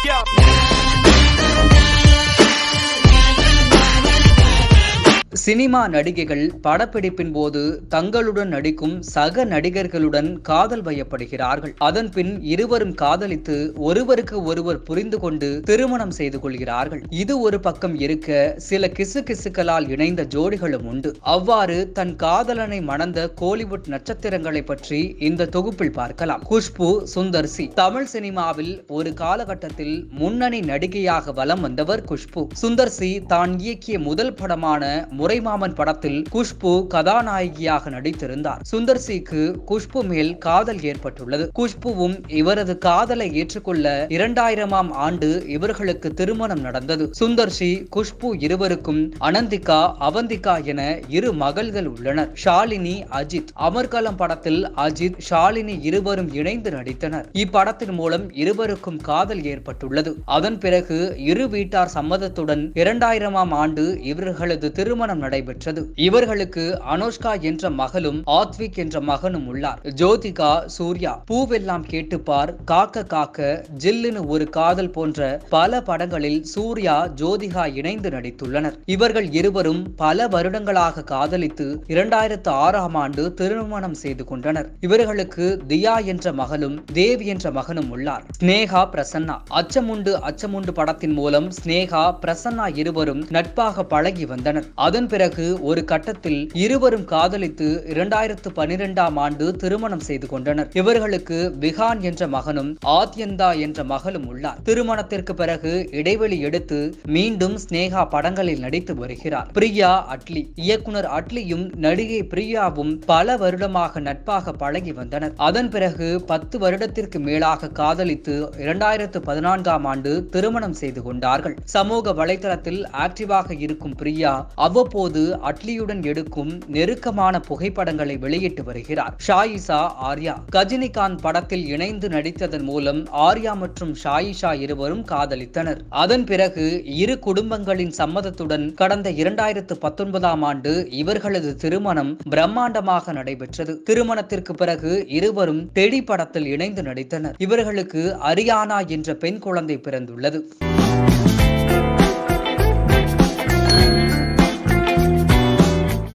cinema நடிகைகள் படப்பிடிப்பின் போது தங்களுடன் நடிக்கும் சக நடிகர்களுடன் காதல் வயப்படுகிறார்கள் அதன் பின் இருவரும் காதலித்து ஒருவருக்கு ஒருவர் புரிந்து கொண்டு திருமணம் செய்து கொள்கிறார்கள் இது ஒரு பக்கம் இருக்க சில கிசு கிசுக்களால் இணைந்த ஜோடிகளும் உண்டு அவ்வாறு தன் காதலனை மணந்த கோலிவுட் நட்சத்திரங்களை பற்றி இந்த தொகுப்பில் பார்க்கலாம் குஷ்பு சுந்தர் சி தமிழ் சினிமாவில் ஒரு காலகட்டத்தில் முன்னணி நடிகையாக வலம் வந்தவர் குஷ்பு சுந்தர் சி தான் இயக்கிய முதல் படமான முறைமாமன் படத்தில் குஷ்பு கதாநாயகியாக நடித்திருந்தார் சுந்தர் சிக்கு குஷ்பு மேல் காதல் ஏற்பட்டுள்ளது குஷ்புவும் இவரது காதலை ஏற்றுக்கொள்ள இரண்டாயிரமாம் ஆண்டு இவர்களுக்கு திருமணம் நடந்தது சுந்தர் சி குஷ்பு இருவருக்கும் அனந்திகா அவந்திகா என இரு மகள்கள் உள்ளனர் ஷாலினி அஜித் அமர்கலம் படத்தில் அஜித் ஷாலினி இருவரும் இணைந்து நடித்தனர் இப்படத்தின் மூலம் இருவருக்கும் காதல் ஏற்பட்டுள்ளது அதன் பிறகு இரு வீட்டார் சம்மதத்துடன் இரண்டாயிரமாம் ஆண்டு இவர்களது திருமணம் நடைபெற்றது இவர்களுக்கு அனுஷ்கா என்ற மகளும் ஆத்விக் என்ற மகனும் உள்ளார் ஜோதிகா சூர்யா பூவெல்லாம் கேட்டுப்பார் காக்க காக்க ஜில்லுன்னு ஒரு காதல் போன்ற பல படங்களில் சூர்யா ஜோதிகா இணைந்து நடித்துள்ளனர் இவர்கள் இருவரும் பல வருடங்களாக காதலித்து இரண்டாயிரத்து ஆறாம் ஆண்டு திருமணம் செய்து கொண்டனர் இவர்களுக்கு தியா என்ற மகளும் தேவ் என்ற மகனும் உள்ளார் ஸ்னேகா பிரசன்னா அச்சமுண்டு அச்சமுண்டு படத்தின் மூலம் ஸ்னேகா பிரசன்னா இருவரும் நட்பாக பழகி வந்தனர் அதன் பிறகு ஒரு கட்டத்தில் இருவரும் காதலித்து இரண்டாயிரத்து பனிரெண்டாம் ஆண்டு திருமணம் செய்து கொண்டனர் இவர்களுக்கு விகான் என்ற மகனும் ஆத்யந்தா என்ற மகளும் உள்ளார் திருமணத்திற்கு பிறகு இடைவெளி எடுத்து மீண்டும் ஸ்னேகா படங்களில் நடித்து வருகிறார் பிரியா அட்லி இயக்குனர் அட்லியும் நடிகை பிரியாவும் பல வருடமாக நட்பாக பழகி வந்தனர் அதன் பிறகு பத்து வருடத்திற்கு மேலாக காதலித்து இரண்டாயிரத்து பதினான்காம் ஆண்டு திருமணம் செய்து கொண்டார்கள் சமூக வலைதளத்தில் ஆக்டிவாக இருக்கும் பிரியா அவ்வப்போது அட்லியுடன் எடுக்கும் நெருக்கமான புகைப்படங்களை வெளியிட்டு வருகிறார் ஷாயிசா ஆர்யா கஜினிகாந்த் படத்தில் இணைந்து நடித்ததன் மூலம் ஆர்யா மற்றும் ஷாயிஷா இருவரும் காதலித்தனர் அதன் பிறகு இரு குடும்பங்களின் சம்மதத்துடன் கடந்த இரண்டாயிரத்து பத்தொன்பதாம் ஆண்டு இவர்களது திருமணம் பிரம்மாண்டமாக நடைபெற்றது திருமணத்திற்கு பிறகு இருவரும் டெடி படத்தில் இணைந்து நடித்தனர் இவர்களுக்கு அரியானா என்ற பெண் குழந்தை பிறந்துள்ளது